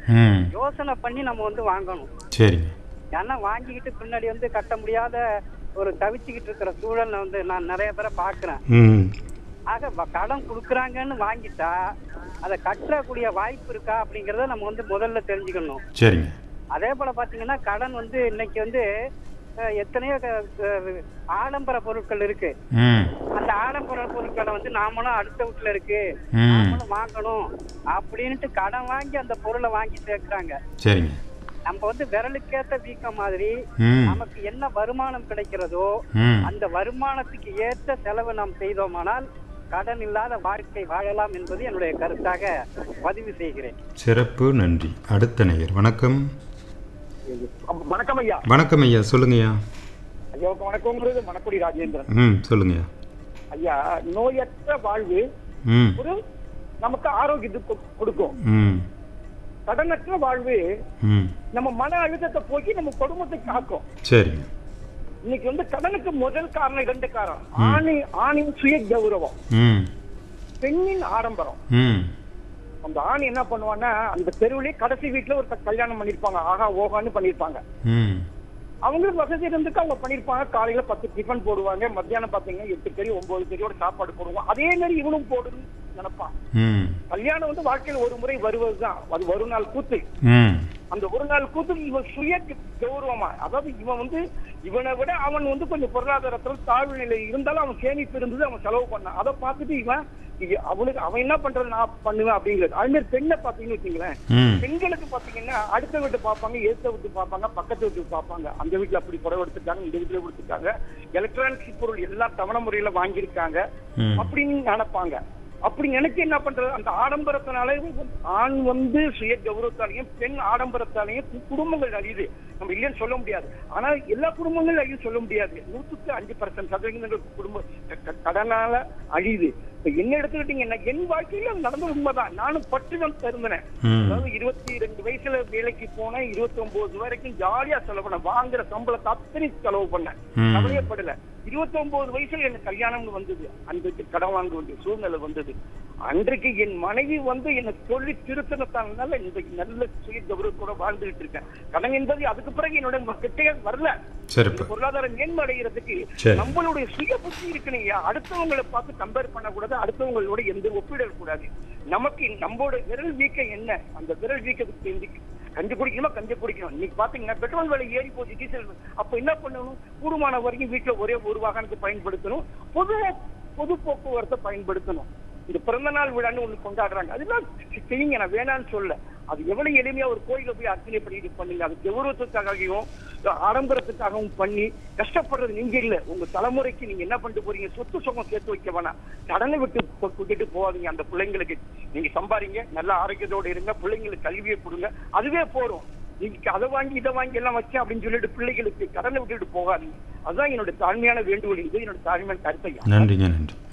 ம் யோசனை பண்ணி நம்ம வந்து வாங்கணும் சரிங்க ஏன்னா வாங்கிக்கிட்டு பின்னாடி வந்து கட்ட முடியாத ஒரு தவிச்சுக்கிட்டு இருக்கிற சூழலை வந்து நான் நிறைய பேரை பார்க்குறேன் ம் ஆக வ- கடன் கொடுக்குறாங்கன்னு வாங்கிட்டா அதை கட்டக்கூடிய வாய்ப்பு இருக்கா அப்படிங்கிறத நம்ம வந்து முதல்ல தெரிஞ்சுக்கணும் சரிங்க அதே போல பாத்தீங்கன்னா கடன் வந்து இன்னைக்கு வந்து அஹ், எத்தனையோ க- க- ஆடம்பர பொருட்கள் இருக்கு ம் அந்த ஆடம்பர பொருட்களை வந்து நாமளும் அடுத்த வீட்டுல இருக்கு ம் நாமளும் வாங்கணும் அப்படின்ட்டு கடன் வாங்கி அந்த பொருளை வாங்கி சேர்க்கிறாங்க சரிங்க நம்ம வந்து விரலுக்கேத்த வீக்கம் மாதிரி ம் நமக்கு என்ன வருமானம் கிடைக்கிறதோ ம் அந்த வருமானத்துக்கு ஏற்ற செலவு நாம் செய்தோமானால் கடன் இல்லாத வாழ்க்கை வாழலாம் என்பது என்னுடைய கருத்தாக பதிவு செய்கிறேன் சிறப்பு நன்றி அடுத்த நேயர் வணக்கம் வணக்கம் ஐயா வணக்கம் ஐயா சொல்லுங்கய்யா ஐயாவுக்கு வணக்கங்கிறது மணக்குடி ராஜேந்திரன் ம் சொல்லுங்கய்யா ஐயா நோயற்ற வாழ்வு ம் ஒரு நமக்கு ஆரோக்கியத்தை கொ- கொடுக்கும் ம் கடனற்ற வாழ்வு ம் நம்ம மன அழுத்தத்தை போக்கி நம்ம குடும்பத்தை காக்கும் சரிங்க இன்னைக்கு வந்து கடனுக்கு முதல் காரணம் இரண்டு காரணம் ஆணி ஆணின் சுய கௌரவம் ம் பெண்ணின் ஆடம்பரம் ம் அந்த ஆண் என்ன பண்ணுவான்னா அந்த தெருவிலே கடைசி வீட்டுல ஒரு கல்யாணம் பண்ணிருப்பாங்க ஆகா ஓகான்னு பண்ணிருப்பாங்க ம் அவங்களுக்கு வசதி இருந்துக்கு அவங்க பண்ணிருப்பாங்க காலையில பத்து டிஃபன் போடுவாங்க மத்தியானம் பாத்தீங்கன்னா எட்டு பேர் ஒன்பது பேரோட சாப்பாடு போடுவாங்க அதே மாதிரி இவனும் போடுன்னு நினைப்பான் ம் கல்யாணம் வந்து வாழ்க்கையில ஒரு முறை வருவதுதான் அது ஒரு நாள் கூத்து ம் அந்த ஒரு நாள் கூத்து இவன் சுய கௌரவமா அதாவது இவன் வந்து இவனை விட அவன் வந்து கொஞ்சம் பொருளாதாரத்துல தாழ்வு நிலை இருந்தாலும் அவன் சேமிப்பு இருந்தது அவன் செலவு பண்ணான் அதை பார்த்துட்டு இவன் இ- அவனுக்கு அவன் என்ன பண்றது நான் பண்ணுவேன் அப்படிங்கிறது அது மாதிரி பெண்ணை பாத்தீங்கன்னு வச்சுங்களேன் ம் பெண்களுக்கு பாத்தீங்கன்னா அடுத்த வீட்டு பார்ப்பாங்க ஏத்த வீட்டு பார்ப்பாங்க பக்கத்து வீட்டு பார்ப்பாங்க அந்த வீட்டுல அப்படி புடவை எடுத்துட்டாங்க இந்த வீட்டுல கொடுத்துருக்காங்க எலக்ட்ரானிக்ஸ் பொருள் எல்லாம் தவணை முறையில வாங்கியிருக்காங்க ம் அப்படின்னு நினைப்பாங்க அப்படி நினைச்சு என்ன பண்றது அந்த ஆடம்பரத்தினால ஆண் வந்து சுய கௌரவத்தாலையும் பெண் ஆடம்பரத்தாலையும் கு- குடும்பங்கள் அழியுது நம்ம இல்லைன்னு சொல்ல முடியாது ஆனா எல்லா குடும்பங்களும் அழியும் சொல்ல முடியாது நூற்றுக்கு அஞ்சு பர்சன்ட் சதவீதம் குடும்ப க- க- கடனால அழியுது இப்ப என்ன எடுத்துக்கிட்டீங்கன்னா என் வாழ்க்கையில அது நடந்த உண்மைதான் நானும் பட்டு தான் திரும்பினேன் ம் அதாவது இருபத்தி ரெண்டு வயசுல வேலைக்கு போனேன் இருபத்தி ஒன்பது வரைக்கும் ஜாலியா செலவு பண்ணேன் வாங்குற சம்பளத்தை அத்தனை செலவு பண்ணேன் ம். கவலையப்படல இருபத்தி ஒன்பது வயசுல எனக்கு கல்யாணம்னு வந்தது அன்றைக்கு கடன் வாங்க வேண்டிய சூழ்நிலை வந்தது அன்றைக்கு என் மனைவி வந்து என்னை சொல்லி திருத்தனத்தானால இன்றைக்கு நல்ல சுய கௌரவத்தோட வாழ்ந்துகிட்டு இருக்கேன் கடன் என்பது அதுக்கு பிறகு என்னோட கிட்டே வரல சிறப்பு பொருளாதார மேன்மை அடைகிறதுக்கு சரி. நம்மளுடைய சுய புத்தி இருக்கணுங்க அடுத்தவங்களை பார்த்து கம்பேர் பண்ணக்கூடாது அடுத்தவங்களோட எந்த ஒப்பிடக் கூடாது நமக்கு நம்மளோட விரல் வீக்கம் என்ன அந்த விரல் வீக்கத்துக்கு தெரிஞ்சு கஞ்சி குடிக்கணுமா கஞ்சி குடிக்கணும் இன்னைக்கு பாத்தீங்கன்னா பெட்ரோல் விலை ஏறி போச்சு டீசல் விலை. அப்ப என்ன பண்ணணும் கூடுமான வரைக்கும் வீட்டுல ஒரே ஒரு வாகனத்தை பயன்படுத்தணும் பொது பொது போக்குவரத்தை பயன்படுத்தணும் இந்த பிறந்த நாள் விழான்னு ஒண்ணு கொண்டாடுறாங்க அதெல்லாம் செய்யுங்க நான் வேணாம்னு சொல்ல அது எவ்வளவு எளிமையா ஒரு கோயில போய் அர்ச்சனை பண்ணிட்டு பண்ணுங்க அது கௌரவத்துக்காகவும் ஆடம்பரத்துக்காகவும் பண்ணி கஷ்டப்படுறது நீங்க இல்ல உங்க தலைமுறைக்கு நீங்க என்ன பண்ணிட்டு போறீங்க சொத்து சுகம் சேர்த்து வைக்க வேணாம் கடனை விட்டு கொ- கொட்டிட்டு போகாதீங்க அந்த பிள்ளைங்களுக்கு நீங்க சம்பாதிங்க நல்ல ஆரோக்கியத்தோட இருங்க பிள்ளைங்களுக்கு கல்வியை கொடுங்க அதுவே போறோம் நீங்க அதை வாங்கி இதை வாங்கி எல்லாம் வச்சேன் அப்படின்னு சொல்லிட்டு பிள்ளைகளுக்கு கடனை விட்டுட்டு போகாதீங்க அதுதான் என்னோட தாழ்மையான வேண்டுகோள் இது என்னோட தாழ்மையான கருத்தையா நன்றிங்க நன்றி